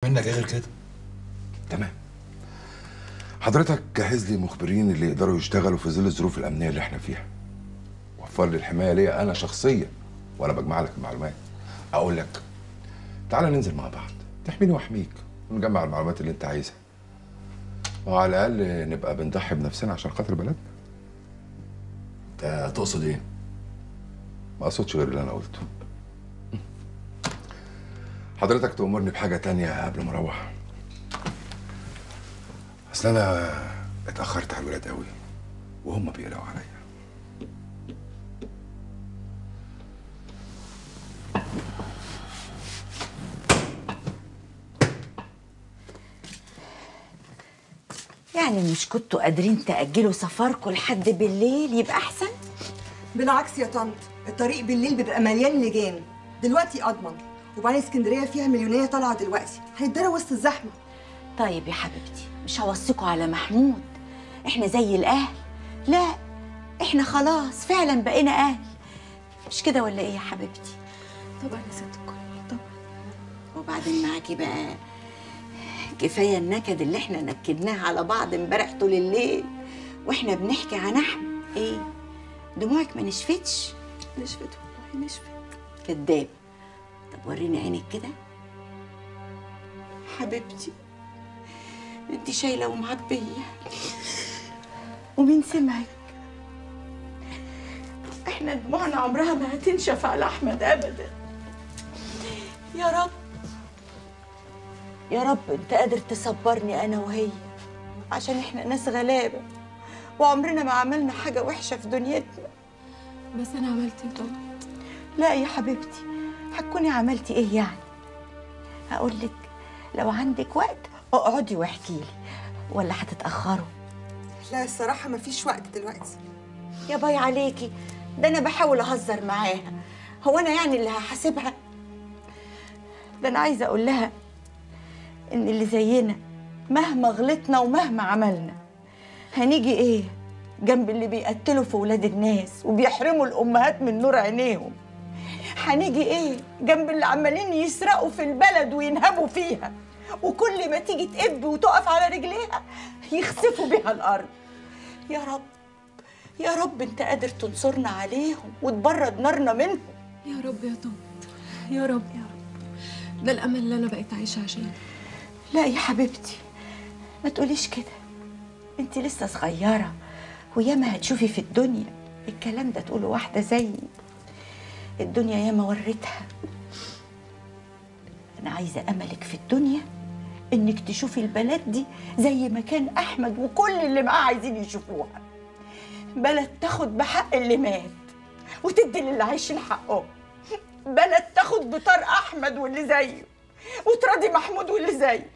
منك ايه غير كده تمام حضرتك جهز لي مخبرين اللي يقدروا يشتغلوا في ظل الظروف الامنيه اللي احنا فيها وفر لي الحمايه ليا انا شخصيا وانا بجمع لك المعلومات اقول لك تعالى ننزل مع بعض تحميني واحميك ونجمع المعلومات اللي انت عايزها وعلى الاقل نبقى بنضحي بنفسنا عشان خاطر بلدنا انت تقصد ايه ما اقصدش غير اللي انا قلته حضرتك تأمرني بحاجة تانية قبل ما اروح اصل انا اتأخرت على الولاد قوي وهم بيقلقوا عليا يعني مش كنتوا قادرين تأجلوا سفركم لحد بالليل يبقى أحسن؟ بالعكس يا طنط الطريق بالليل بيبقى مليان لجان دلوقتي اضمن وبعدين اسكندريه فيها مليونيه طالعه دلوقتي هيتدرى وسط الزحمه طيب يا حبيبتي مش هوصيكوا على محمود احنا زي الأهل لا احنا خلاص فعلا بقينا أهل مش كده ولا ايه يا حبيبتي؟ طبعا يا ست الكل طبعا وبعدين معاكي بقى كفاية النكد اللي احنا نكدناه على بعض امبارح طول الليل واحنا بنحكي عن احمد ايه دموعك ما نشفتش نشفت والله نشفت كداب طب وريني عينك كده حبيبتي انت شايله ومعبيه ومين سمعك احنا دموعنا عمرها ما هتنشف على احمد ابدا يا رب يا رب انت قادر تصبرني انا وهي عشان احنا ناس غلابه وعمرنا ما عملنا حاجه وحشه في دنيتنا بس انا عملت ايه طبعا لا يا حبيبتي هتكوني عملتي ايه يعني هقول لك لو عندك وقت اقعدي واحكي لي ولا هتتاخروا لا الصراحه مفيش وقت دلوقتي يا باي عليكي ده انا بحاول اهزر معاها هو انا يعني اللي هحاسبها ده انا عايزه اقول لها ان اللي زينا مهما غلطنا ومهما عملنا هنيجي ايه جنب اللي بيقتلوا في ولاد الناس وبيحرموا الامهات من نور عينيهم هنيجي ايه جنب اللي عمالين يسرقوا في البلد وينهبوا فيها وكل ما تيجي تقب وتقف على رجليها يخسفوا بيها الارض يا رب يا رب انت قادر تنصرنا عليهم وتبرد نارنا منهم يا رب يا طنط يا رب يا رب ده الامل اللي انا بقيت عايشه عشانه لا يا حبيبتي ما تقوليش كده انت لسه صغيرة وياما هتشوفي في الدنيا الكلام ده تقوله واحدة زيي الدنيا ياما ورتها أنا عايزة أملك في الدنيا إنك تشوفي البلد دي زي ما كان أحمد وكل اللي معاه عايزين يشوفوها بلد تاخد بحق اللي مات وتدي للي عايشين حقهم بلد تاخد بطار أحمد واللي زيه وتراضي محمود واللي زيه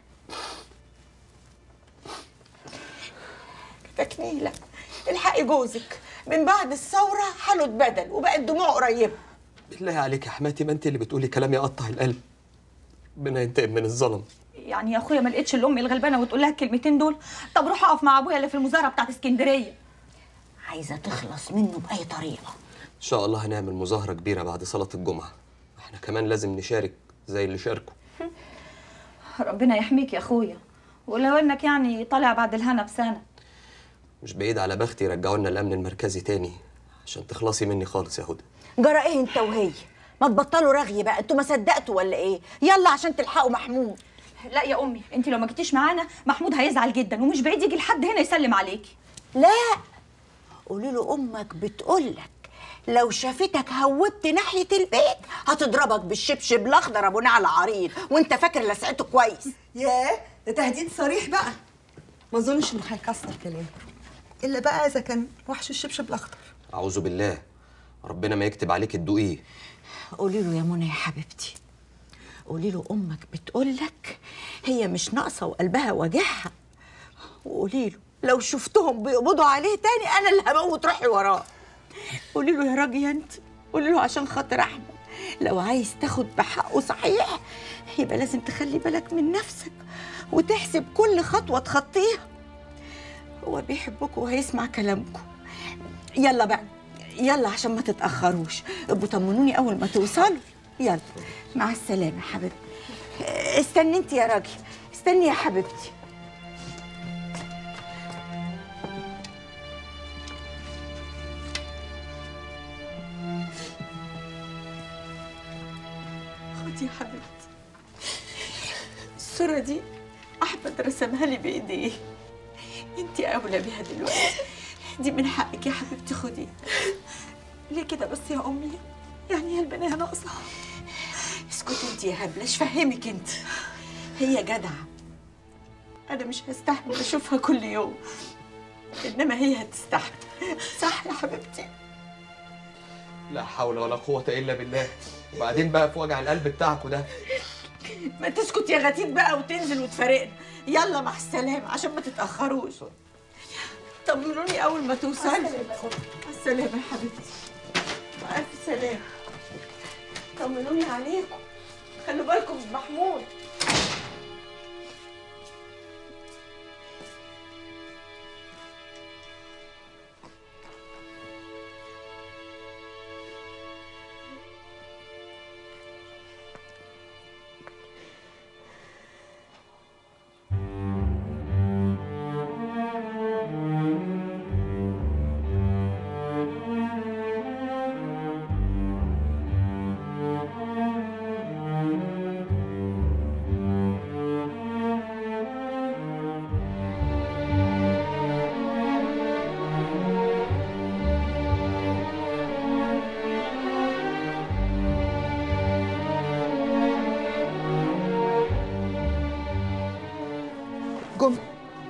تكنيلة الحقي جوزك من بعد الثورة حاله اتبدل وبقت دموعه قريبة بالله عليك يا حماتي ما انت اللي بتقولي كلام يقطع القلب ربنا ينتقم من الظلم يعني يا اخويا ما لقيتش الام الغلبانه وتقول لها الكلمتين دول طب روح اقف مع ابويا اللي في المزارع بتاعت اسكندريه عايزة تخلص منه بأي طريقة ان شاء الله هنعمل مظاهرة كبيرة بعد صلاة الجمعة احنا كمان لازم نشارك زي اللي شاركوا ربنا يحميك يا اخويا ولو انك يعني طالع بعد الهنا بسنه مش بعيد على بختي يرجعوا لنا الامن المركزي تاني عشان تخلصي مني خالص يا هدى جرى ايه انت وهي ما تبطلوا رغي بقى انتوا ما صدقتوا ولا ايه يلا عشان تلحقوا محمود لا يا امي انت لو ما جيتيش معانا محمود هيزعل جدا ومش بعيد يجي لحد هنا يسلم عليكي لا قولي له امك بتقولك لو شافتك هوبت ناحيه البيت هتضربك بالشبشب الاخضر ابو نعل عريض وانت فاكر لسعته كويس ياه ده تهديد صريح بقى ما اظنش انه هيكسر كلامه الا بقى اذا كان وحش الشبشب الاخضر اعوذ بالله ربنا ما يكتب عليك الدقيق قولي له يا منى يا حبيبتي قولي له امك بتقولك هي مش ناقصه وقلبها واجعها وقولي له لو شفتهم بيقبضوا عليه تاني انا اللي هموت روحي وراه قولي له يا راجل انت قولي له عشان خاطر احمد لو عايز تاخد بحقه صحيح يبقى لازم تخلي بالك من نفسك وتحسب كل خطوه تخطيها هو بيحبكم وهيسمع كلامكم يلا بقى يلا عشان ما تتاخروش ابقوا طمنوني اول ما توصلوا يلا مع السلامه يا حبيبتي استني انت يا راجل استني يا حبيبتي خدي يا حبيبتي الصورة دي أحمد رسمها لي بإيديه انت أولى بيها دلوقتي دي من حقك يا حبيبتي خدي ليه كده بس يا أمي يعني هي البنية ناقصة اسكتي انت يا هبله ايش فهمك انت هي جدعه أنا مش هستحمل أشوفها كل يوم إنما هي هتستحمل صح يا حبيبتي لا حول ولا قوة إلا بالله وبعدين بقى في وجع القلب بتاعكوا ده ما تسكت يا غتيت بقى وتنزل وتفارقنا يلا مع السلامة عشان ما تتأخروش طمنوني أول ما توصلي مع السلامة يا حبيبتي مع ألف سلامة طمنوني عليكم خلوا بالكم من محمود جم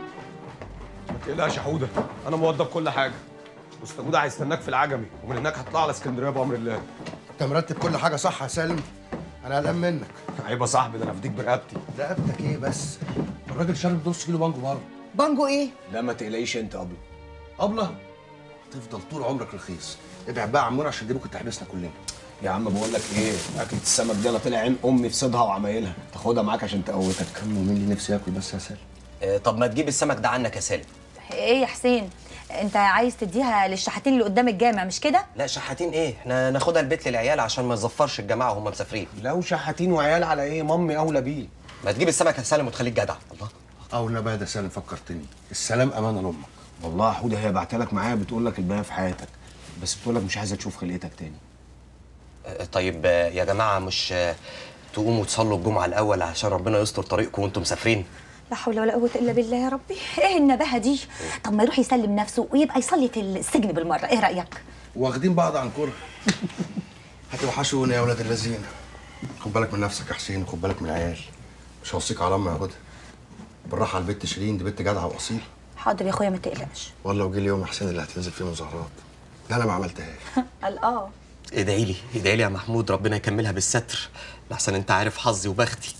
ما تقلقش يا حوده انا موضب كل حاجه استاذ جوده هيستناك في العجمي ومن هناك هطلع على اسكندريه بامر الله انت مرتب كل حاجه صح يا سالم انا قلقان منك عيب يا صاحبي ده انا افديك برقبتي رقبتك ايه بس الراجل شارب نص كيلو بانجو بره بانجو ايه لا ما تقلقيش انت ابله ابله هتفضل طول عمرك رخيص ابعد بقى عمور عشان دي ممكن تحبسنا كلنا يا عم بقول لك ايه اكله السمك دي انا طلع عين امي في صيدها وعمايلها تاخدها معاك عشان تقوتك كم مين اللي نفسي ياكل بس يا سالم آه، طب ما تجيب السمك ده عنك يا سالم ايه يا حسين انت عايز تديها للشحاتين اللي قدام الجامع مش كده لا شحاتين ايه احنا ناخدها البيت للعيال عشان ما يزفرش الجماعه وهم مسافرين لو شحاتين وعيال على ايه مامي اولى بيه ما تجيب السمك يا سالم وتخليك جدع الله او النبي ده سالم فكرتني السلام امانه لامك والله يا حوده هي بعتلك معايا بتقول لك الباقي في حياتك بس بتقول لك مش عايزه تشوف خلقتك تاني آه، طيب آه، يا جماعه مش آه، تقوموا تصلوا الجمعه الاول عشان ربنا يستر طريقكم وانتم مسافرين لا حول ولا قوه الا بالله يا ربي ايه النباهه دي طب ما يروح يسلم نفسه ويبقى يصلي في السجن بالمره ايه رايك واخدين بعض عن كره هتوحشونا يا ولاد الذين خد بالك من نفسك يا حسين وخد بالك من العيال مش هوصيك على امي يا هدى بالراحه على البت شيرين دي بنت جدعه واصيله حاضر يا اخويا ما تقلقش والله وجه اليوم يا حسين اللي هتنزل فيه مظاهرات ده انا ما عملتهاش قال اه ادعي لي ادعي لي يا محمود ربنا يكملها بالستر لحسن انت عارف حظي وبختي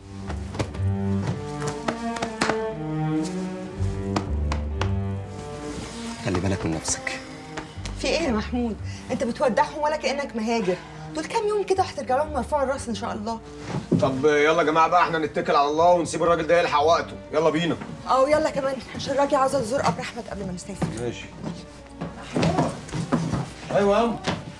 خلي بالك من نفسك في ايه يا محمود انت بتودعهم ولا كانك مهاجر دول كام يوم كده وهترجع لهم مرفوع الراس ان شاء الله طب يلا يا جماعه بقى احنا نتكل على الله ونسيب الراجل ده يلحق وقته يلا بينا او يلا كمان عشان راجع عاوزه تزور قبر احمد قبل ما نسافر ماشي ايوه يا أم.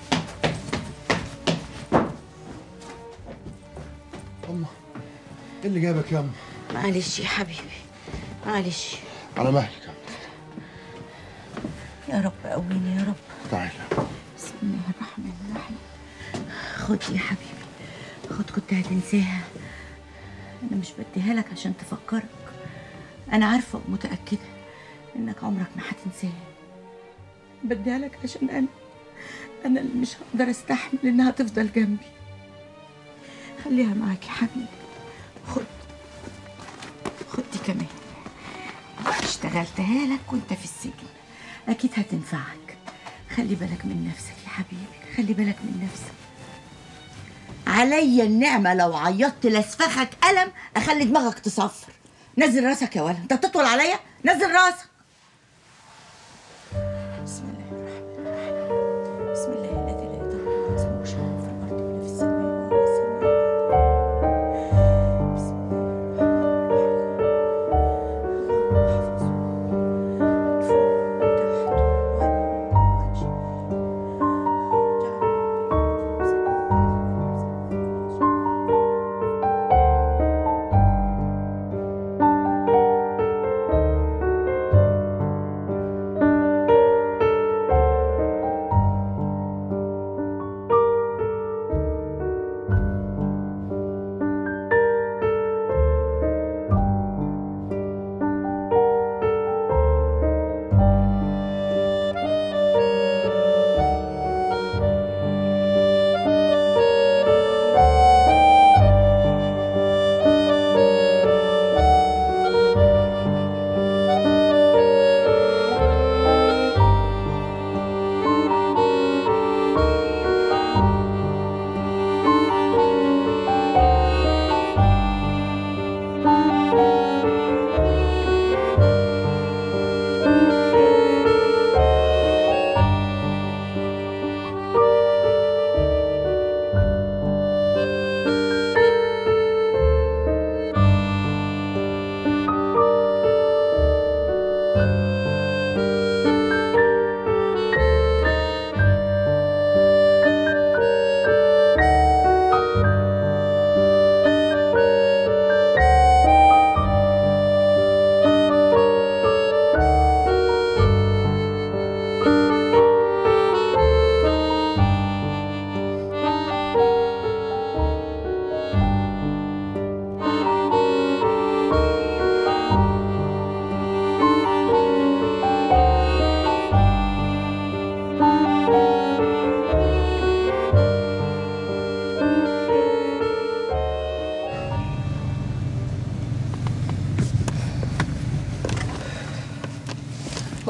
اما ايه اللي جابك يا اما معلش يا حبيبي معلش على مهلك يا أما. يا رب قويني يا رب تعالى بسم الله الرحمن الرحيم خد يا حبيبي خد كنت هتنساها انا مش بديها لك عشان تفكرك انا عارفه ومتاكده انك عمرك ما هتنساها بديها لك عشان انا انا اللي مش هقدر استحمل انها تفضل جنبي خليها معاك يا حبيبي خد خد دي كمان اشتغلتها لك وانت في السجن اكيد هتنفعك خلي بالك من نفسك يا حبيبي خلي بالك من نفسك عليا النعمة لو عيطت لاسفخك ألم أخلي دماغك تصفر نزل راسك يا ولد أنت بتطول عليا نزل راسك بسم الله الرحمن الرحيم بسم الله الذي لا يضر مع اسمه شيء في الأرض ولا في السماء وهو السميع العليم. بسم الله الرحمن الرحيم اللهم احفظه فوق وتحت وعلى وجه.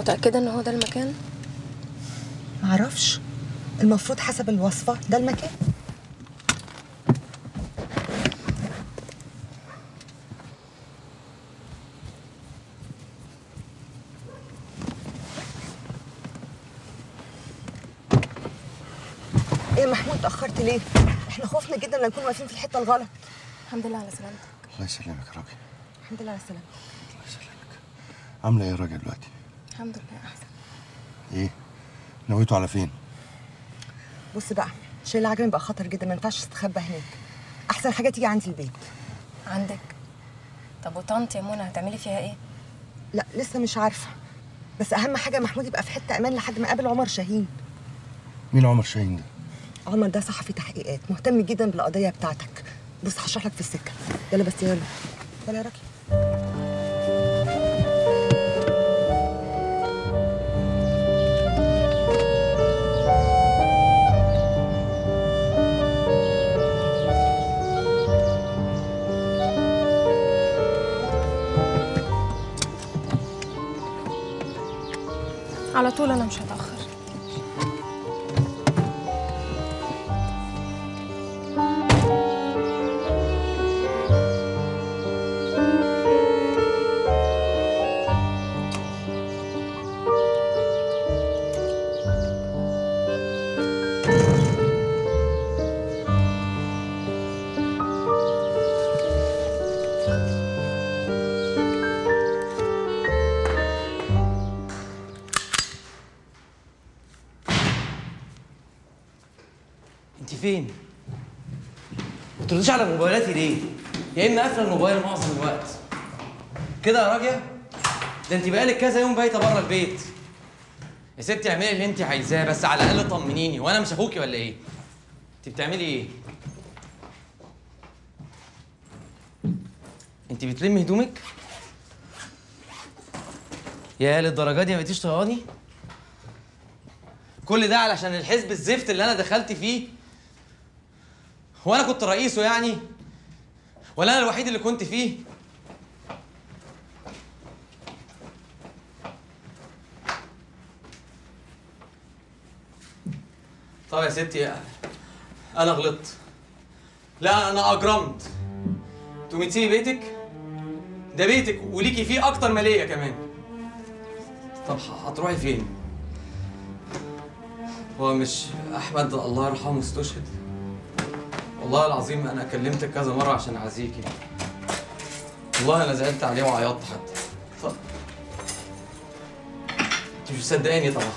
متأكدة ان هو ده المكان؟ معرفش المفروض حسب الوصفة ده المكان ايه يا محمود اتأخرت ليه؟ احنا خوفنا جدا ان نكون واقفين في الحتة الغلط الحمد لله على سلامتك الله يسلمك يا راجل الحمد لله على السلامة عامله ايه يا راجل دلوقتي الحمد لله احسن ايه نويتوا على فين بص بقى شيل العجمي بقى خطر جدا ما ينفعش تستخبى هناك احسن حاجة تيجي عندي البيت عندك طب وطنط يا منى هتعملي فيها ايه؟ لا لسه مش عارفة بس أهم حاجة محمود يبقى في حتة أمان لحد ما قابل عمر شاهين مين عمر شاهين ده عمر ده صحفي تحقيقات مهتم جدا بالقضية بتاعتك بص هشرح لك في السكة يلا بس يلا يلا يا راجل على طول انا مش هتأخر انت فين؟ ما بترديش على موبايلاتي ليه؟ يا اما قافله الموبايل معظم الوقت كده يا راجل ده انت بقالك كذا يوم بايته بره البيت يا ستي اعملي اللي انت عايزاه بس على الاقل طمنيني وانا مش اخوكي ولا ايه؟ انت بتعملي ايه؟ انت بتلمي هدومك؟ يا للدرجه دي ما بقيتيش طيقاني؟ كل ده علشان الحزب الزفت اللي انا دخلت فيه هو انا كنت رئيسه يعني ولا انا الوحيد اللي كنت فيه طب يا ستي انا غلطت لا انا اجرمت تقومي تسيبي بيتك ده بيتك وليكي فيه اكتر ما ليا كمان طب هتروحي فين هو مش احمد الله يرحمه استشهد والله العظيم انا كلمتك كذا مره عشان اعزيكي والله انا زعلت عليه وعيطت حتى طب انت مش مصدقاني طبعا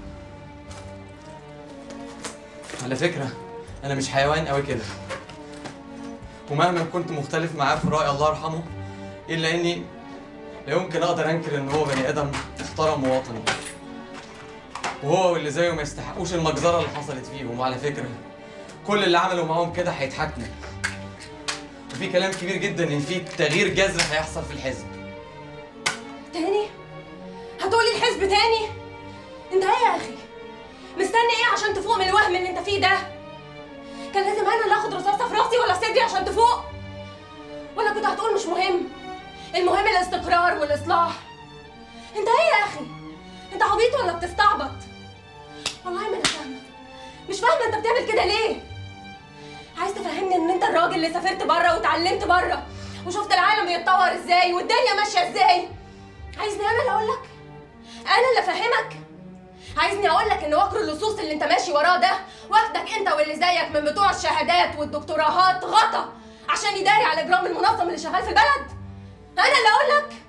على فكره انا مش حيوان قوي كده ومهما كنت مختلف معاه في راي الله يرحمه الا اني لا يمكن اقدر انكر ان هو بني ادم محترم ووطني وهو واللي زيه ما يستحقوش المجزره اللي حصلت فيهم وعلى فكره كل اللي عملوا معاهم كده هيتحاكموا وفي كلام كبير جدا ان في تغيير جذري هيحصل في الحزب تاني؟ هتقولي الحزب تاني؟ انت ايه يا اخي؟ مستني ايه عشان تفوق من الوهم اللي انت فيه ده؟ كان لازم انا اللي اخد رصاصه في راسي ولا صدري عشان تفوق؟ ولا كنت هتقول مش مهم؟ المهم الاستقرار والاصلاح انت ايه يا اخي؟ انت عبيط ولا بتستعبط؟ والله ما انا فاهمه مش فاهمه انت بتعمل كده ليه؟ عايز تفهمني ان انت الراجل اللي سافرت بره واتعلمت بره وشفت العالم بيتطور ازاي والدنيا ماشيه ازاي عايزني انا اللي اقول لك انا اللي افهمك عايزني اقول لك ان وكر اللصوص اللي انت ماشي وراه ده واخدك انت واللي زيك من بتوع الشهادات والدكتوراهات غطا عشان يداري على اجرام المنظم اللي شغال في البلد انا اللي اقول لك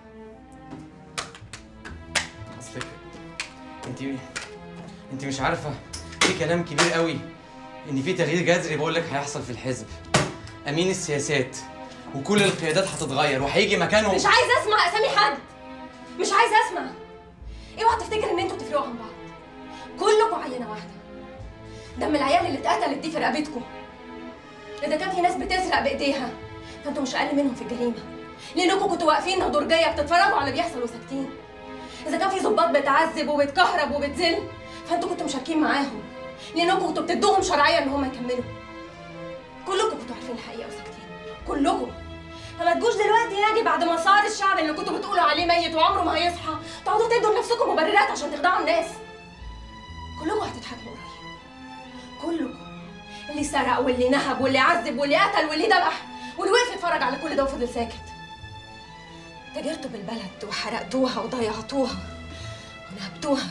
اصلك انت انت مش عارفه في كلام كبير قوي ان في تغيير جذري بقول لك هيحصل في الحزب امين السياسات وكل القيادات هتتغير وهيجي مكانهم مش عايزه اسمع اسامي حد مش عايزه اسمع اوعى تفتكر ان انتوا تفرقوا عن بعض كلكم عينه واحده دم العيال اللي اتقتلت دي في رقبتكم اذا كان في ناس بتسرق بايديها فانتوا مش اقل منهم في الجريمه لانكم كنتوا واقفين نضرجيه بتتفرجوا على اللي بيحصل وساكتين اذا كان في ضباط بتعذب وبتكهرب وبتذل فانتوا كنتوا مشاركين معاهم لانكم كنتوا بتدوهم شرعيه ان هم يكملوا كلكم كنتوا عارفين الحقيقه وساكتين كلكم لما تجوش دلوقتي يعني بعد ما صار الشعب اللي كنتوا بتقولوا عليه ميت وعمره ما هيصحى تقعدوا تدوا لنفسكم مبررات عشان تخدعوا الناس كلكم هتتحاكموا قريب كلكم اللي سرق واللي نهب واللي عذب واللي قتل واللي ذبح واللي وقف يتفرج على كل ده وفضل ساكت تاجرتوا بالبلد وحرقتوها وضيعتوها ونهبتوها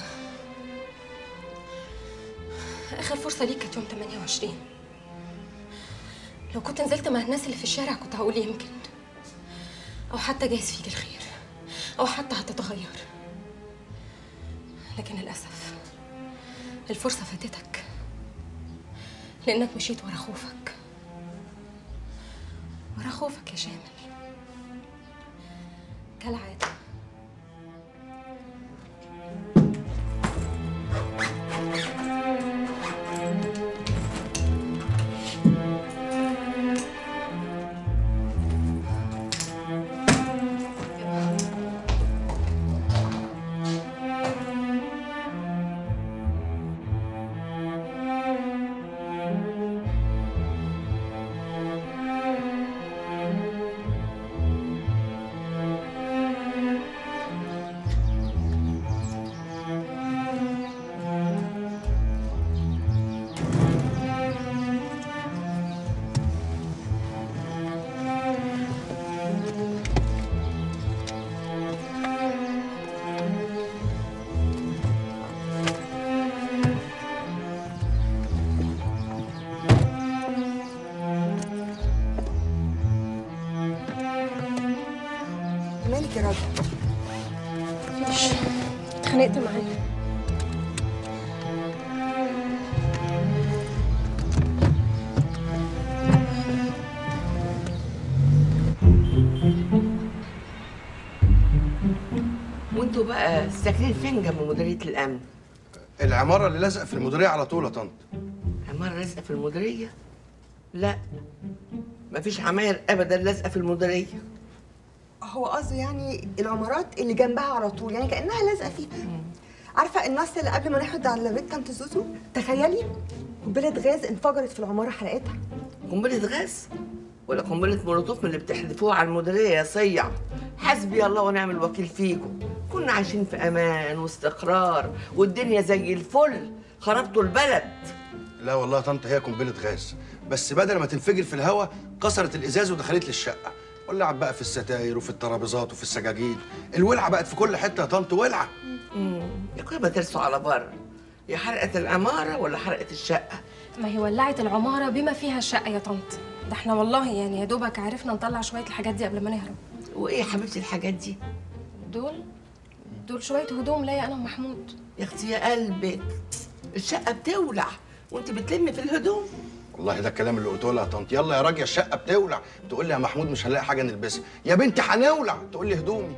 آخر فرصة ليك كانت يوم 28 لو كنت نزلت مع الناس اللي في الشارع كنت هقول يمكن أو حتى جايز فيك الخير أو حتى هتتغير لكن للأسف الفرصة فاتتك لأنك مشيت ورا خوفك ورا خوفك يا شامل كالعادة مالك يا راجل مفيش اتخانقت معاه وانتوا بقى ساكنين فين جنب مديريه الامن العماره اللي لازقه في المديريه على طول يا طنط عماره لازقه في المديريه لا مفيش عماير ابدا لازقه في المديريه هو قصده يعني العمارات اللي جنبها على طول يعني كانها لازقه فيها عارفه النص اللي قبل ما نحرد على بيت طنط زوزو تخيلي قنبله غاز انفجرت في العماره حرقتها قنبله غاز ولا قنبله مولوتوف من اللي بتحذفوها على المديريه يا صيع حسبي الله ونعم الوكيل فيكم كنا عايشين في امان واستقرار والدنيا زي الفل خربتوا البلد لا والله يا طنط هي قنبله غاز بس بدل ما تنفجر في الهواء كسرت الازاز ودخلت لي الشقه ولعت بقى في الستاير وفي الترابيزات وفي السجاجيد الولعه بقت في كل حته يا طنط ولعه يا كل ما ترسوا على بر يا حرقت العماره ولا حرقت الشقه ما هي ولعت العمارة بما فيها الشقة يا طنط ده احنا والله يعني يا دوبك عرفنا نطلع شوية الحاجات دي قبل ما نهرب وايه يا حبيبتي الحاجات دي دول دول شوية هدوم ليا أنا ومحمود يا اختي يا قلبك الشقه بتولع وانت بتلمي في الهدوم والله ده الكلام اللي قلته لها يا طنط يلا يا راجل الشقه بتولع تقول لي يا محمود مش هنلاقي حاجه نلبسها يا بنتي هنولع تقول لي هدومي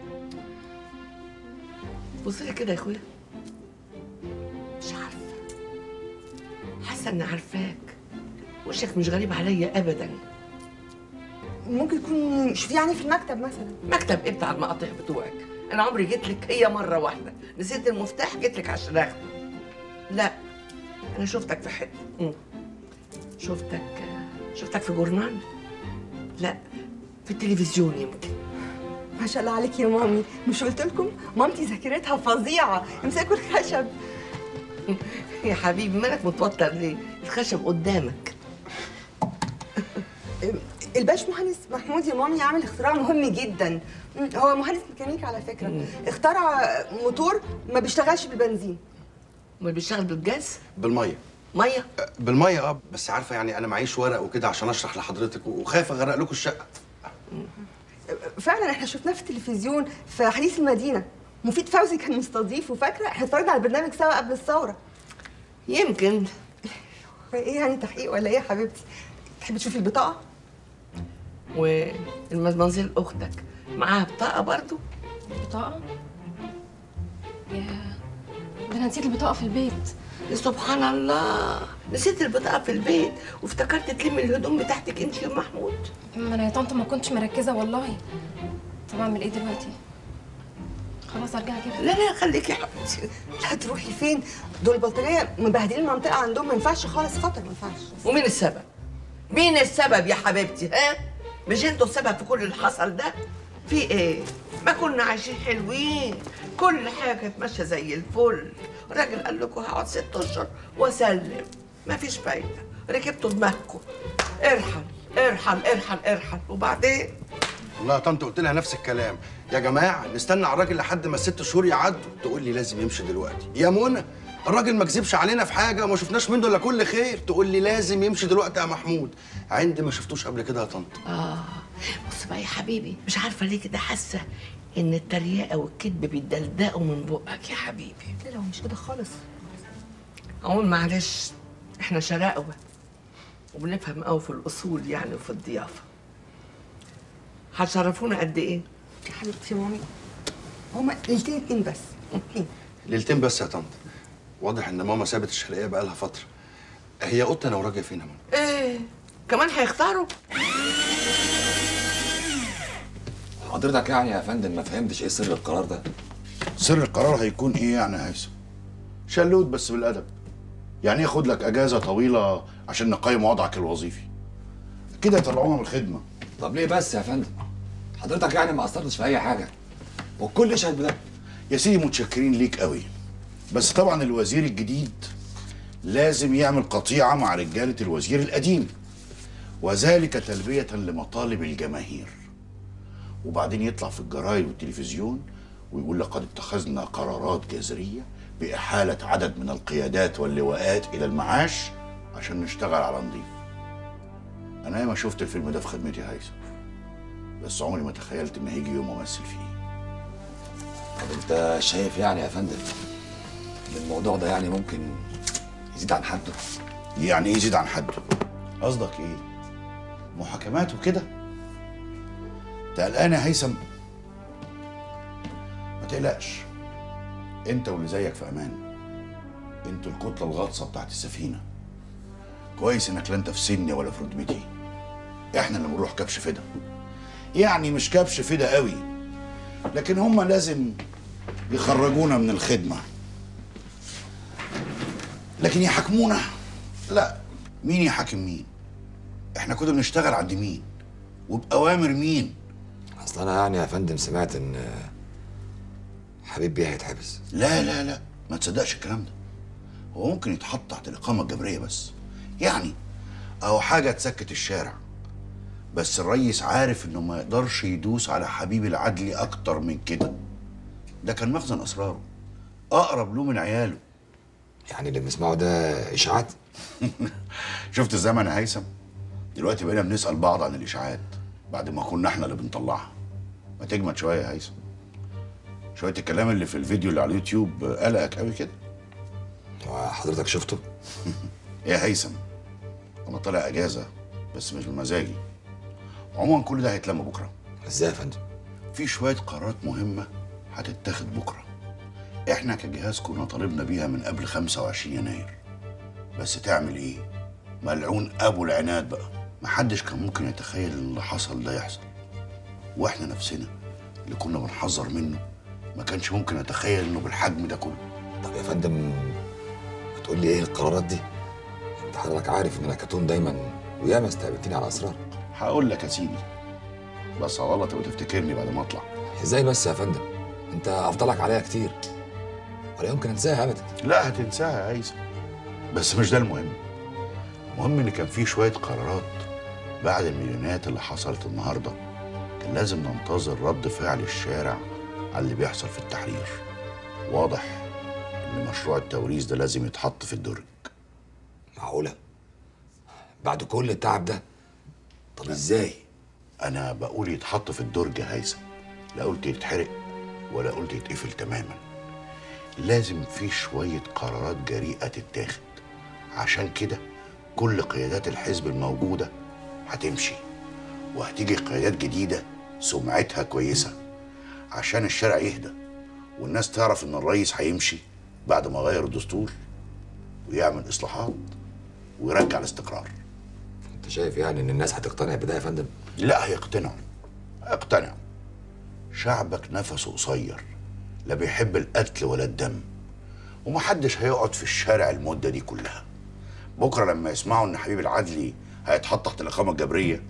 بص لي كده يا اخويا مش عارفه حاسه اني عارفاك وشك مش غريب عليا ابدا ممكن يكون شوفي يعني في المكتب مثلا مكتب ايه بتاع المقاطع بتوعك انا عمري جيت لك هي مره واحده نسيت المفتاح جيت لك عشان اخده لا انا شفتك في حته مم. شفتك شفتك في جورنال لا في التلفزيون يمكن ما شاء الله عليك يا مامي مش قلت لكم مامتي ذاكرتها فظيعه امسكوا الخشب يا حبيبي مالك متوتر ليه الخشب قدامك الباش مهندس محمود يا مامي عامل اختراع مهم جدا هو مهندس ميكانيكا على فكره اخترع موتور ما بيشتغلش بالبنزين ما بيشتغل بالجاز بالميه ميه بالميه اه بس عارفه يعني انا معيش ورق وكده عشان اشرح لحضرتك وخايف اغرق لكم الشقه فعلا احنا شفناه في التلفزيون في حديث المدينه مفيد فوزي كان مستضيف وفاكره احنا اتفرجنا على البرنامج سوا قبل الثوره يمكن ايه يعني تحقيق ولا ايه يا حبيبتي تحبي تشوفي البطاقه والمزمزيل اختك معاها بطاقه برضو بطاقة يا ده أنا نسيت البطاقة في البيت يا سبحان الله نسيت البطاقه في البيت وافتكرت تلمي الهدوم بتاعتك انت ومحمود ما أنا يا طنط ما كنتش مركزة والله طب أعمل إيه دلوقتي؟ خلاص أرجع أجيبها لا لا خليكي يا حبيبتي لا تروحي فين دول البلطجيه مبهدلين المنطقه عندهم ما ينفعش خالص خطر ما ينفعش ومين السبب؟ مين السبب يا حبيبتي ها؟ مش انتوا السبب في كل اللي حصل ده في ايه ما كنا عايشين حلوين كل حاجه كانت ماشيه زي الفل الراجل قال لكم هقعد ست اشهر واسلم ما فيش فايده ركبتوا دماغكم ارحل ارحل ارحل ارحل وبعدين والله يا طنط قلت لها نفس الكلام يا جماعه نستنى على الراجل لحد ما الست شهور يعدوا تقول لي لازم يمشي دلوقتي يا منى الراجل ما كذبش علينا في حاجه وما شفناش منه الا كل خير تقول لي لازم يمشي دلوقتي يا محمود عندي ما شفتوش قبل كده يا طنط اه بص بقى يا حبيبي مش عارفه ليه كده حاسه ان التريقه والكذب بيدلدقوا من بقك يا حبيبي لا لا مش كده خالص اقول معلش احنا شراقوة وبنفهم قوي في الاصول يعني وفي الضيافه هتشرفونا قد ايه يا حبيبتي يا مامي هما ليلتين اتنين بس اتنين ليلتين بس يا طنط واضح ان ماما سابت الشرقيه بقى لها فتره هي اوضتي انا وراجع فين يا منى ايه كمان هيختاروا حضرتك يعني يا فندم ما فهمتش ايه سر القرار ده سر القرار هيكون ايه يعني يا هيثم؟ شلوت بس بالادب. يعني ايه خد لك اجازه طويله عشان نقيم وضعك الوظيفي؟ كده يطلعونا من الخدمه. طب ليه بس يا فندم حضرتك يعني ما قصرتش في اي حاجه والكل يشهد بده يا سيدي متشكرين ليك قوي. بس طبعا الوزير الجديد لازم يعمل قطيعه مع رجاله الوزير القديم. وذلك تلبيه لمطالب الجماهير. وبعدين يطلع في الجرايد والتلفزيون ويقول لقد اتخذنا قرارات جذريه باحاله عدد من القيادات واللواءات الى المعاش عشان نشتغل على نضيف. انا ياما شفت الفيلم ده في خدمتي يا هيثم. بس عمري ما تخيلت ان هيجي يوم امثل فيه. طب انت شايف يعني يا فندم ان الموضوع ده يعني ممكن يزيد عن حده يعني ايه يزيد عن حده؟ قصدك ايه؟ محاكمات وكده؟ انت قلقان يا هيثم؟ ما تقلقش انت واللي زيك في امان انتوا الكتله الغاطسه بتاعت السفينه كويس انك لا انت في سني ولا في رتبتي احنا اللي بنروح كبش فدا يعني مش كبش فدا قوي لكن هم لازم يخرجونا من الخدمه لكن يحاكمونا لا مين يحاكم مين احنا كنا بنشتغل عند مين وبأوامر مين اصل انا يعني يا فندم سمعت ان حبيب بيه هيتحبس لا لا لا ما تصدقش الكلام ده هو ممكن يتحط تحت الإقامة الجبرية بس يعني أو حاجة تسكت الشارع بس الريس عارف إنه ما يقدرش يدوس على حبيب العدلي أكتر من كده ده كان مخزن أسراره أقرب له من عياله يعني اللي بنسمعه ده إشاعات شفت الزمن يا هيثم دلوقتي بقينا بنسأل بعض عن الإشاعات بعد ما كنا احنا اللي بنطلعها ما تجمد شوية يا هيثم شوية الكلام اللي في الفيديو اللي على اليوتيوب قلقك قوي كده حضرتك شفته؟ يا هيثم انا طالع اجازة بس مش بمزاجي عموما كل ده هيتلم بكرة ازاي يا فندم؟ في شوية قرارات مهمة هتتاخد بكرة احنا كجهاز كنا طالبنا بيها من قبل 25 يناير بس تعمل ايه؟ ملعون ابو العناد بقى محدش كان ممكن يتخيل ان اللي حصل ده يحصل واحنا نفسنا اللي كنا بنحذر منه ما كانش ممكن نتخيل انه بالحجم ده كله طب يا فندم ما تقول لي ايه القرارات دي؟ انت حضرتك عارف ان انا كتون دايما وياما استقبلتني على اسرار هقول لك يا سيدي بس على الله تبقى تفتكرني بعد ما اطلع ازاي بس يا فندم؟ انت افضلك عليا كتير ولا يمكن انساها ابدا لا هتنساها يا هيثم بس مش ده المهم المهم ان كان في شويه قرارات بعد المليونات اللي حصلت النهارده كان لازم ننتظر رد فعل الشارع على اللي بيحصل في التحرير واضح ان مشروع التوريث ده لازم يتحط في الدرج معقوله بعد كل التعب ده طب ازاي انا بقول يتحط في الدرج يا هيثم لا قلت يتحرق ولا قلت يتقفل تماما لازم في شويه قرارات جريئه تتاخد عشان كده كل قيادات الحزب الموجوده هتمشي وهتيجي قيادات جديده سمعتها كويسه عشان الشارع يهدى والناس تعرف ان الرئيس هيمشي بعد ما غير الدستور ويعمل اصلاحات ويرجع الاستقرار انت شايف يعني ان الناس هتقتنع بده يا فندم لا هيقتنعوا هيقتنعوا شعبك نفسه قصير لا بيحب القتل ولا الدم ومحدش هيقعد في الشارع المدة دي كلها بكرة لما يسمعوا إن حبيب العدلي هيتحط تحت الإقامة الجبرية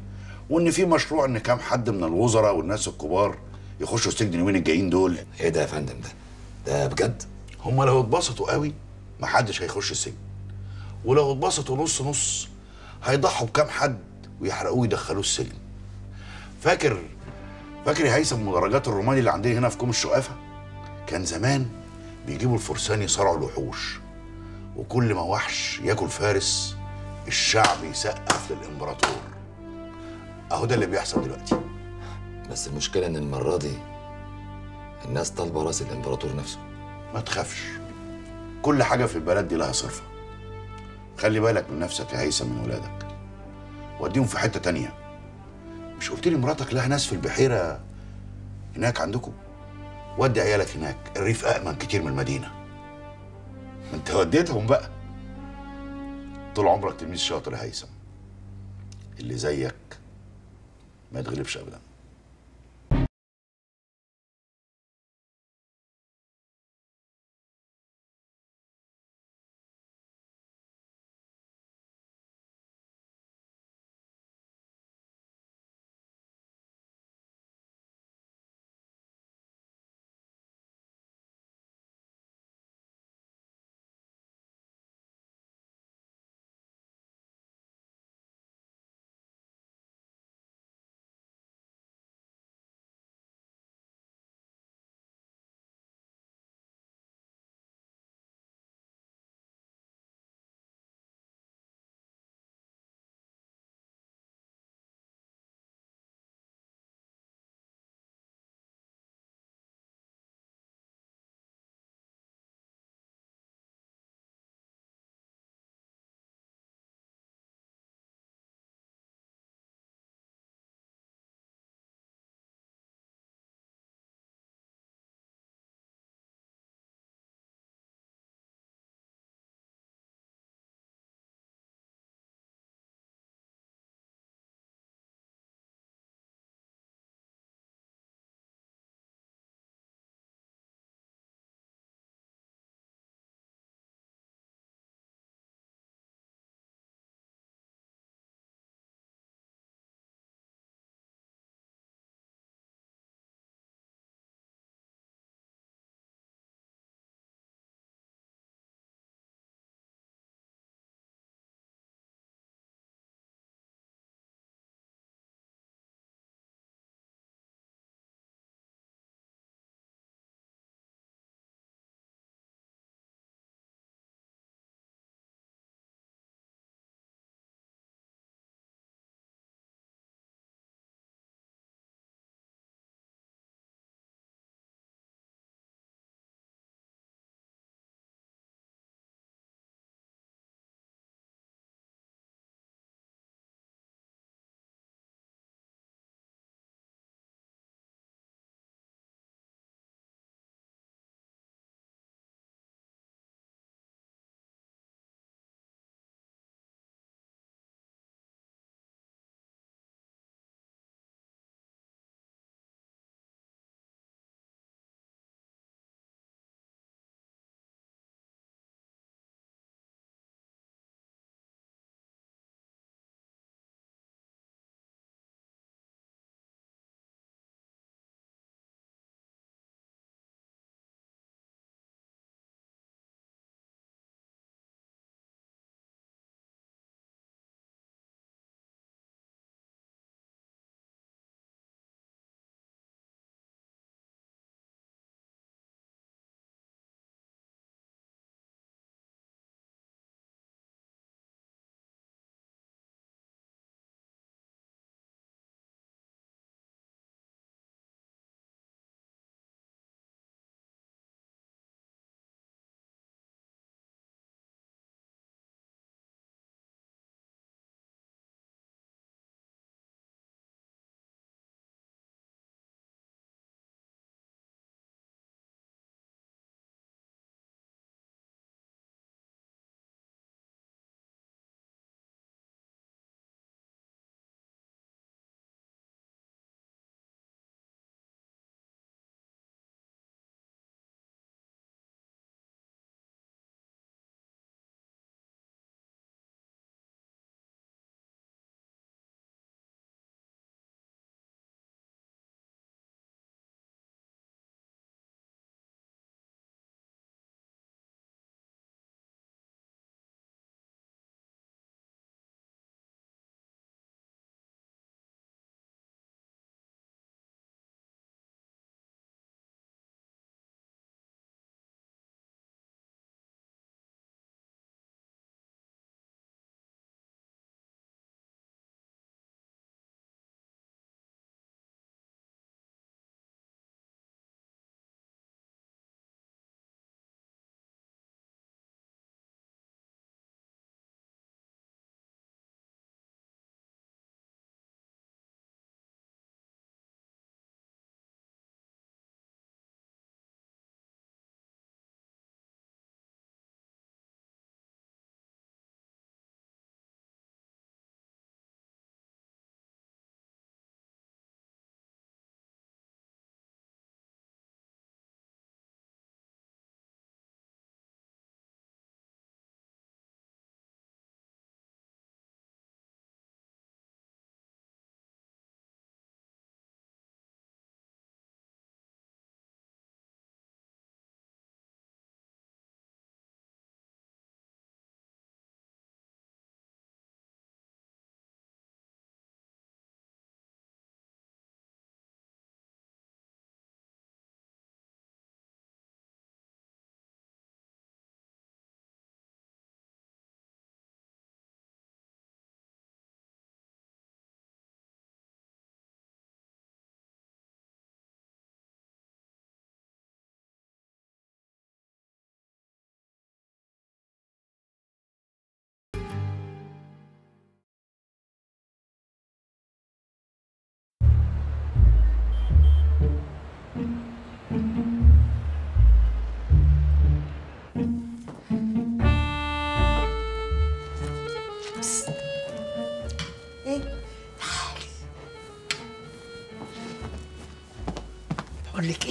وان في مشروع ان كام حد من الوزراء والناس الكبار يخشوا السجن اليومين الجايين دول ايه ده يا فندم ده ده بجد هم لو اتبسطوا قوي محدش هيخش السجن ولو اتبسطوا نص نص هيضحوا بكام حد ويحرقوه ويدخلوه السجن فاكر فاكر يا هيثم مدرجات الروماني اللي عندنا هنا في كوم الشقافه كان زمان بيجيبوا الفرسان يصارعوا الوحوش وكل ما وحش ياكل فارس الشعب يسقف للامبراطور اهو ده اللي بيحصل دلوقتي بس المشكله ان المره دي الناس طالبه راس الامبراطور نفسه ما تخافش كل حاجه في البلد دي لها صرفه خلي بالك من نفسك يا هيثم من ولادك وديهم في حته تانية مش قلت لي مراتك لها ناس في البحيره هناك عندكم ودي عيالك هناك الريف أأمن كتير من المدينة ما انت وديتهم بقى طول عمرك تلميذ شاطر يا هيثم اللي زيك ما يتغلبش ابدا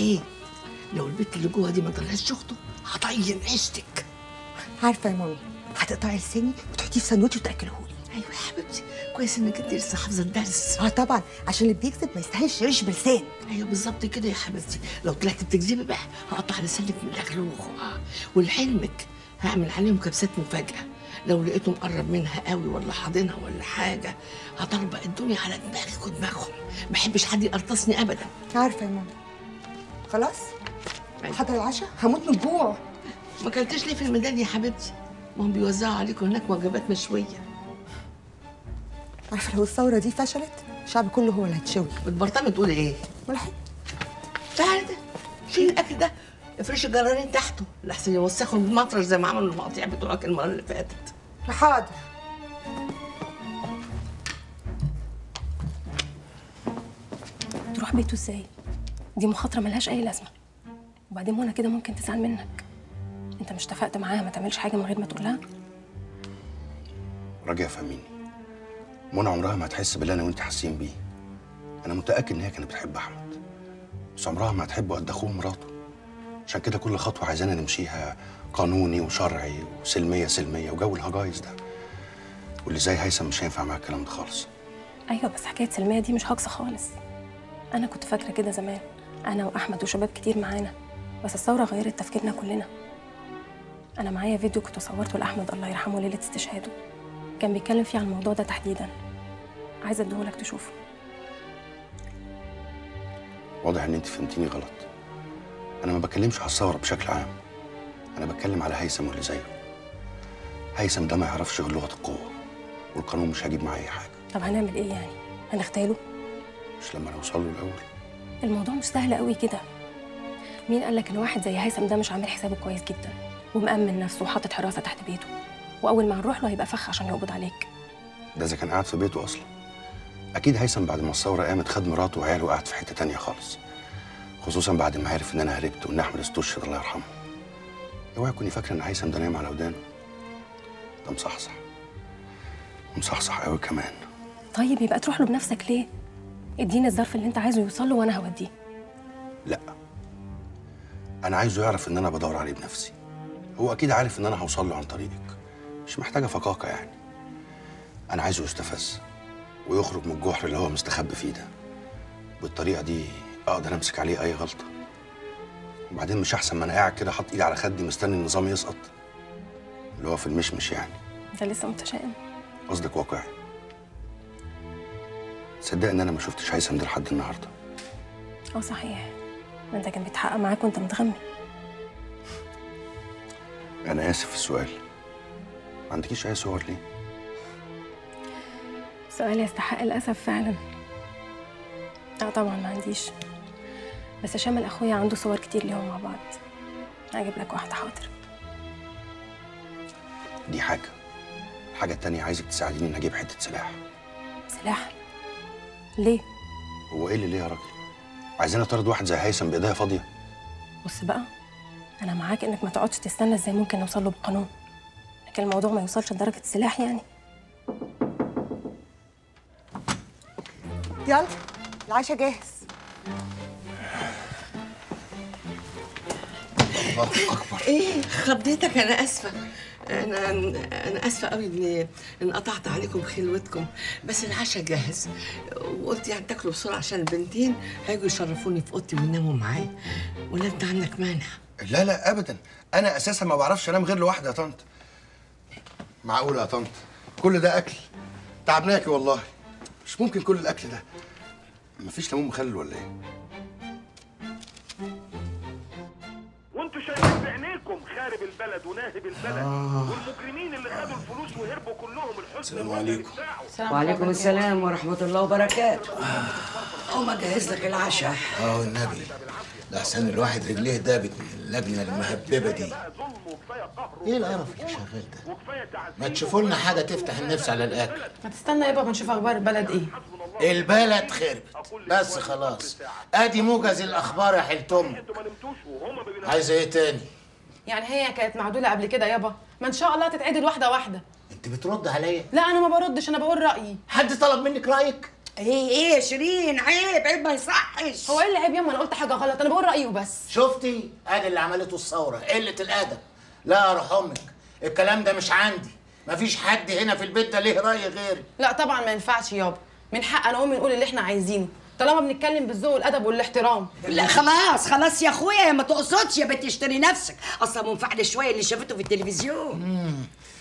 ايه لو البنت اللي جوه دي ما طلعتش اخته هطين عيشتك عارفه يا مامي هتقطعي لساني وتحطيه في ساندوتش وتاكلهولي ايوه يا حبيبتي كويس انك انت لسه حافظه الدرس اه طبعا عشان اللي بيكذب ما يستاهلش يعيش بلسان ايوه بالظبط كده يا حبيبتي لو طلعت بتكذبي بقى هقطع لسانك من الاكل والخوع ولعلمك هعمل عليهم كبسات مفاجاه لو لقيته مقرب منها قوي ولا حاضنها ولا حاجه هطربق الدنيا على دماغك ودماغهم ما بحبش حد يقرطصني ابدا عارفه يا ماما خلاص حضر العشاء هموت من الجوع ما اكلتش ليه في الميدان يا حبيبتي ما هم بيوزعوا عليكم هناك وجبات مشويه عارفه لو الثوره دي فشلت الشعب كله هو اللي هيتشوي بتبرطمي تقولي ايه ولا حاجه تعالى ده شيل الاكل ده افرش الجرارين تحته لحسن يوسخوا المطرش زي ما عملوا المقاطيع بتوعك المره اللي فاتت حاضر تروح بيته ازاي دي مخاطره ملهاش اي لازمه وبعدين منى كده ممكن تزعل منك انت مش اتفقت معاها ما تعملش حاجه من غير ما تقول لها راجع فهميني منى عمرها ما هتحس باللي انا وانت حاسين بيه انا متاكد ان هي كانت بتحب احمد بس عمرها ما هتحبه قد اخوه ومراته عشان كده كل خطوه عايزانا نمشيها قانوني وشرعي وسلميه سلميه وجو الهجايز ده واللي زي هيثم مش هينفع معاه الكلام ده خالص ايوه بس حكايه سلميه دي مش هاقصه خالص انا كنت فاكره كده زمان انا واحمد وشباب كتير معانا بس الثوره غيرت تفكيرنا كلنا انا معايا فيديو كنت صورته لاحمد الله يرحمه ليله استشهاده كان بيتكلم فيه عن الموضوع ده تحديدا عايزه اديهولك تشوفه واضح ان انت فهمتيني غلط انا ما بتكلمش على الثوره بشكل عام انا بتكلم على هيثم واللي زيه هيثم ده ما يعرفش غير لغه القوه والقانون مش هيجيب معاه اي حاجه طب هنعمل ايه يعني هنغتاله مش لما نوصل له الاول الموضوع مش سهل قوي كده مين قال لك ان واحد زي هيثم ده مش عامل حسابه كويس جدا ومأمن نفسه وحاطط حراسه تحت بيته واول ما نروح له هيبقى فخ عشان يقبض عليك ده اذا كان قاعد في بيته اصلا اكيد هيثم بعد ما الثوره قامت خد مراته وعياله وقعد في حته تانية خالص خصوصا بعد ما عرف ان انا هربت وان احمد استشهد الله يرحمه اوعي تكوني فاكره ان هيثم ده نايم على ودانه ده مصحصح مصحصح قوي كمان طيب يبقى تروح له بنفسك ليه اديني الظرف اللي انت عايزه يوصل له وانا هوديه لا انا عايزه يعرف ان انا بدور عليه بنفسي هو اكيد عارف ان انا هوصل له عن طريقك مش محتاجه فقاقه يعني انا عايزه يستفز ويخرج من الجحر اللي هو مستخبي فيه ده بالطريقه دي اقدر امسك عليه اي غلطه وبعدين مش احسن ما انا قاعد كده حاطط ايدي على خدي مستني النظام يسقط اللي هو في المشمش يعني انت لسه متشائم قصدك واقعي تصدق ان انا ما شفتش هيثم ده لحد النهارده اه صحيح ما انت كان بيتحقق معاك وانت متغمي انا اسف في السؤال ما عندكيش اي صور ليه سؤال يستحق الاسف فعلا لا طبعا ما عنديش بس شامل اخويا عنده صور كتير ليهم مع بعض هجيب لك واحده حاضر دي حاجه الحاجه التانية عايزك تساعديني ان اجيب حته سلاح سلاح ليه هو ايه اللي ليه يا راجل عايزين اطرد واحد زي هيثم بايديا فاضيه بص بقى انا معاك انك ما تقعدش تستنى ازاي ممكن نوصل له بالقانون لكن الموضوع ما يوصلش لدرجه السلاح يعني يلا العشاء جاهز الله اكبر ايه خضيتك انا اسفه انا انا اسفه قوي اني ان قطعت عليكم خلوتكم بس العشاء جاهز وقلت يعني تاكلوا بسرعه عشان البنتين هيجوا يشرفوني في اوضتي ويناموا معايا ولا انت عندك مانع لا لا ابدا انا اساسا ما بعرفش انام غير لوحدي يا طنط معقوله يا طنط كل ده اكل تعبناكي والله مش ممكن كل الاكل ده مفيش ليمون مخلل ولا ايه وانتوا شايفين بعينيكم خارب البلد وناهب البلد آه. والمجرمين اللي خدوا الفلوس وهربوا كلهم الحسن السلام عليكم وعليكم السلام ورحمة الله وبركاته أقوم أجهز لك العشاء اه والنبي ده احسن الواحد رجليه دابت من اللجنه المهببه دي ايه القرف اللي شغال ده ما تشوفوا لنا حاجه تفتح النفس على الاكل ما تستنى يابا ما نشوف اخبار البلد ايه البلد خربت بس خلاص ادي موجز الاخبار يا حلتم عايزه ايه تاني يعني هي كانت معدوله قبل كده يابا ما ان شاء الله تتعدل واحده واحده انت بترد عليا لا انا ما بردش انا بقول رايي حد طلب منك رايك ايه ايه يا شيرين عيب عيب ما يصحش هو ايه اللي عيب ياما انا قلت حاجه غلط انا بقول رايي وبس شفتي ادي اللي عملته الثوره قله الادب لا اروح امك الكلام ده مش عندي مفيش حد هنا في البيت ده ليه راي غيري لا طبعا ما ينفعش يابا من حق انا وامي نقول اللي احنا عايزينه طالما بنتكلم بالذوق والادب والاحترام لا خلاص خلاص يا اخويا ما تقصدش يا بنت اشتري نفسك اصلا منفعل شويه اللي شافته في التلفزيون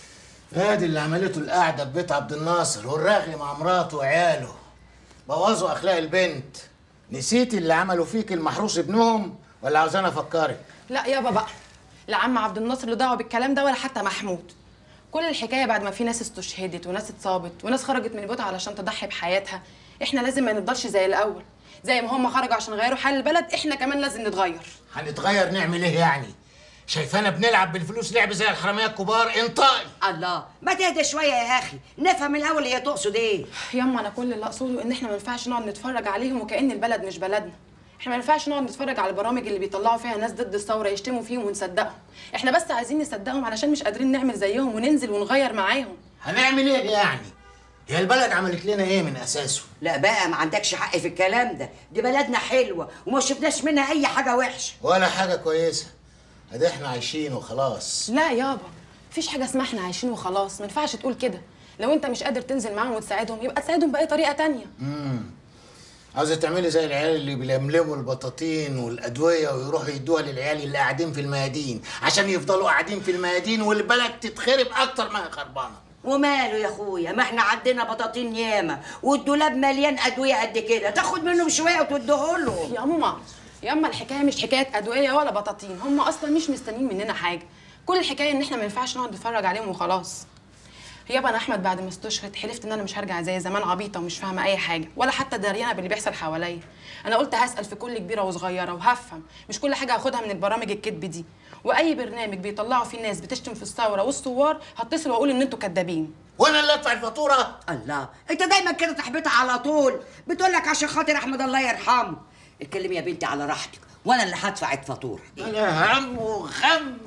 ادي اللي عملته القعده في بيت عبد الناصر والرغي مع مراته وعياله بوظوا اخلاق البنت نسيت اللي عملوا فيك المحروس ابنهم ولا عاوزاني افكرك لا يابا بقى لا عم عبد الناصر اللي دعوه بالكلام ده ولا حتى محمود كل الحكايه بعد ما في ناس استشهدت وناس اتصابت وناس خرجت من بيوتها علشان تضحي بحياتها احنا لازم ما نفضلش زي الاول زي ما هم خرجوا عشان يغيروا حال البلد احنا كمان لازم نتغير هنتغير نعمل ايه يعني شايفانا بنلعب بالفلوس لعب زي الحراميه الكبار انطقي الله ما تهدى شويه يا اخي نفهم الاول هي تقصد ايه ياما انا كل اللي اقصده ان احنا ما ينفعش نقعد نتفرج عليهم وكأن البلد مش بلدنا احنا ما ينفعش نقعد نتفرج على البرامج اللي بيطلعوا فيها ناس ضد الثوره يشتموا فيهم ونصدقهم احنا بس عايزين نصدقهم علشان مش قادرين نعمل زيهم وننزل ونغير معاهم هنعمل ايه يعني هي البلد عملت لنا ايه من اساسه لا بقى ما عندكش حق في الكلام ده دي بلدنا حلوه وما شفناش منها اي حاجه وحشه ولا حاجه كويسه ادي احنا عايشين وخلاص لا يابا مفيش حاجه اسمها احنا عايشين وخلاص ما ينفعش تقول كده لو انت مش قادر تنزل معاهم وتساعدهم يبقى تساعدهم باي طريقه تانية امم عاوزه تعملي زي العيال اللي بيلملموا البطاطين والادويه ويروحوا يدوها للعيال اللي قاعدين في الميادين عشان يفضلوا قاعدين في الميادين والبلد تتخرب اكتر ما هي خربانه وماله يا اخويا ما احنا عندنا بطاطين ياما والدولاب مليان ادويه قد كده تاخد منهم شويه وتديهولهم يا ماما يا اما الحكايه مش حكايه ادويه ولا بطاطين هم اصلا مش مستنيين مننا حاجه كل الحكايه ان احنا ما ينفعش نقعد نتفرج عليهم وخلاص يابا انا احمد بعد ما استشهد حلفت ان انا مش هرجع زي زمان عبيطه ومش فاهمه اي حاجه ولا حتى دريانه باللي بيحصل حواليا انا قلت هسال في كل كبيره وصغيره وهفهم مش كل حاجه هاخدها من البرامج الكذب دي واي برنامج بيطلعوا فيه ناس بتشتم في الثوره والثوار هتصل واقول ان انتوا كدابين وانا اللي ادفع الفاتوره الله انت دايما كده تحبطها على طول بتقول لك عشان خاطر احمد الله يرحمه اتكلمي يا بنتي على راحتك وانا اللي هدفع الفاتوره انا هم وغم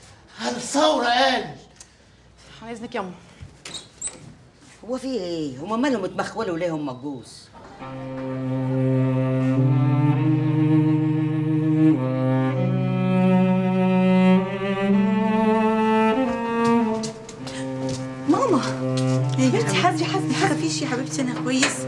الثوره قال عن اذنك يا هو في ايه هما مالهم اتمخولوا ليه هم مجوز ماما يا بنتي حاسبي حاسبي ما تخافيش يا حبيبتي انا كويس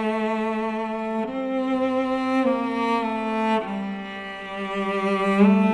Thank you.